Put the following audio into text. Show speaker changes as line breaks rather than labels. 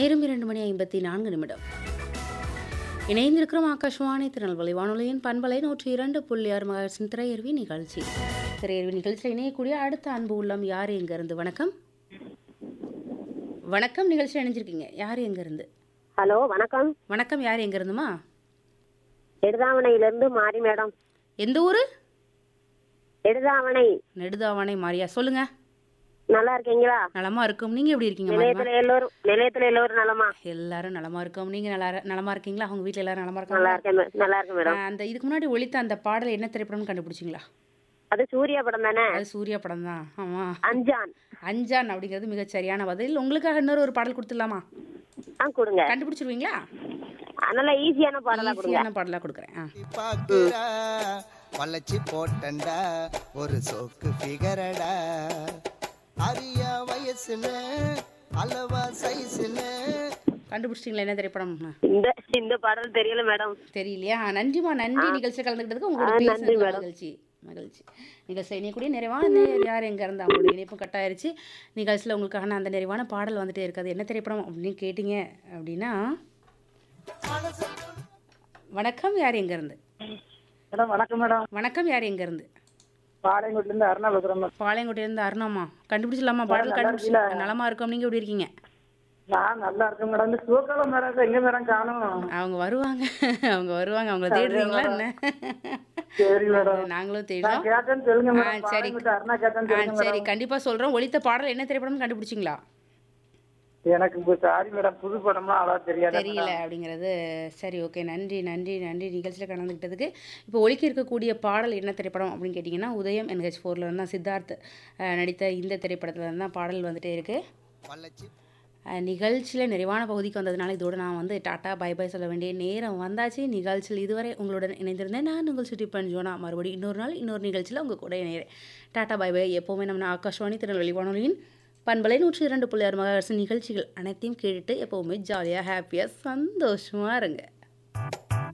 நேரம் இரண்டு மணி ஐம்பத்தி நான்கு நிமிடம் இணைந்திருக்கிறோம் ஆகாஷ்வாணி திருநெல்வேலி வானொலியின் பண்பலை நூற்றி இரண்டு புள்ளி ஆறு மகாசின் திரையர்வி நிகழ்ச்சி திரையர்வி நிகழ்ச்சியில் இணையக்கூடிய அடுத்த அன்பு உள்ளம் யார் எங்கேருந்து வணக்கம் வணக்கம் நிகழ்ச்சியில் இணைஞ்சிருக்கீங்க யார் எங்கேருந்து
ஹலோ வணக்கம்
வணக்கம் யார் எங்கேருந்துமா
எடுதாவணையிலிருந்து மாறி மேடம்
எந்த ஊர்
எடுதாவணை
நெடுதாவானை மாரியா சொல்லுங்க
நல்லா இருக்கீங்களா
நலமா இருக்கும் நீங்க எப்படி இருக்கீங்க மாரியம்மா?
நிலையத்துல எல்லோரும் நிலையத்துல எல்லோரும் நலமா
எல்லாரும் நலமா இருக்கோம் நீங்க நல்லா நலமா இருக்கீங்களா அவங்க வீட்ல எல்லாரும் நலமா
நல்லா
இருக்காங்களா
இருக்கேன் மே- நல்லா இருக்கேன் மேடம்
ஆஹ் அந்த இதுக்கு முன்னாடி ஒழித்த அந்த பாடல் என்ன திரைப்படம்னு கண்டுபிடிச்சிங்களா
அது சூர்யா படம் தானே
அது சூர்யா படம் தான் ஆமா
அஞ்சான்
அஞ்சான் அப்படிங்கிறது மிகச் சரியான பதில் உங்களுக்காக இன்னொரு ஒரு பாடல் கொடுத்துடலாமா
ஆ கொடுங்க
கண்டுபிடிச்சிருவீங்களா
அதனால ஈஸியான பாடலா கொடுங்க
ஈஸியான பாடலா கொடுக்குறேன் ஆ.
பாக்குறா வளைச்சி போட்டண்டா ஒரு சோக்கு ஃபிகரடா அரிய வயசுல அளவா சைஸ்னு
கண்டுபிடிச்சிங்களா என்ன திரைப்படம்
இந்த இந்த பாடல் தெரியல மேடம்
தெரியலையா நன்றிமா நன்றி நிகழ்ச்சியில் கலந்துக்கிட்டதுக்கு உங்களோட
ஆ, நன்றி
பேசுனது
மேடம்.
மகிழ்ச்சி மகிழ்ச்சி நிகழ்ச்சி இணையக்கூடிய நிறைவான நேயர் யார் எங்க இருந்தா அவங்களுடைய இணைப்பு கட்டாயிருச்சு நிகழ்ச்சியில் உங்களுக்கான அந்த நிறைவான பாடல் வந்துட்டே இருக்காது என்ன திரைப்படம் அப்படின்னு கேட்டீங்க அப்படின்னா வணக்கம் யார் எங்க இருந்து
மேடம் வணக்கம் மேடம்
வணக்கம் யார் எங்க இருந்து
பாளையங்கோட்டில இருந்து அருணா பேசுறேன் மேடம்.
பாளையங்கோட்டையில இருந்து அருணாமா கண்டுபிடிச்சிடலாமா பாடல்
நல்லா
கண்டுபிடிச்சு
இருக்கீங்களா?
நலமா இருக்கோம் நீங்க எப்படி இருக்கீங்க
நான் நல்லா இருக்கேன் மேடம் இந்த சிவகாலம் மேடம் எங்க மேடம் காணும்
அவங்க வருவாங்க அவங்க வருவாங்க அவங்கள தேடுறீங்களா என்ன
சரி மேடம்
நாங்களும்
நான்
தேடுறோம்
கேட்டேன்னு சொல்லுங்க
ஆ,
மேடம்
சரி
பாளையங்கோட்டை அருணா கேட்டேன்னு
ஆ
சொல்லுங்க
சரி
மேடம்
கண்டிப்பா சொல்றோம் ஒழித்த பாடல் என்ன திரைப்படம்னு கண்டுபிடிச்சிங்களா
எனக்கு இப்போ சாரி மேடம் புது படம்லாம் அவ்வளோ தெரியாது
தெரியல அப்படிங்கிறது சரி ஓகே நன்றி நன்றி நன்றி நிகழ்ச்சியில் கலந்துக்கிட்டதுக்கு இப்போ ஒலிக்க இருக்கக்கூடிய பாடல் என்ன திரைப்படம் அப்படின்னு கேட்டிங்கன்னா உதயம் என்ஹெச் ஃபோரில் இருந்தால் சித்தார்த் அஹ், நடித்த இந்த திரைப்படத்தில் இருந்தால் பாடல் வந்துட்டே இருக்குது
வளைச்சி
நிகழ்ச்சியில் நிறைவான பகுதிக்கு வந்ததுனால இதோட நான் வந்து டாட்டா பை பை சொல்ல வேண்டிய நேரம் வந்தாச்சு நிகழ்ச்சியில் இதுவரை உங்களுடன் இணைந்திருந்தேன் நான் உங்கள் சுட்டி ஜோனா மறுபடியும் இன்னொரு நாள் இன்னொரு நிகழ்ச்சியில் உங்கள் கூட இணைகிறேன் டாட்டா பை பை எப்போவுமே நம்ம ஆகாஷ்வாணி திருநெல்வேலி வானொலியின் பண்பலை நூற்றி இரண்டு புள்ளி ஆறு மகா நிகழ்ச்சிகள் அனைத்தையும் கேட்டுட்டு எப்போவுமே ஜாலியாக ஹாப்பியாக சந்தோஷமாக இருங்க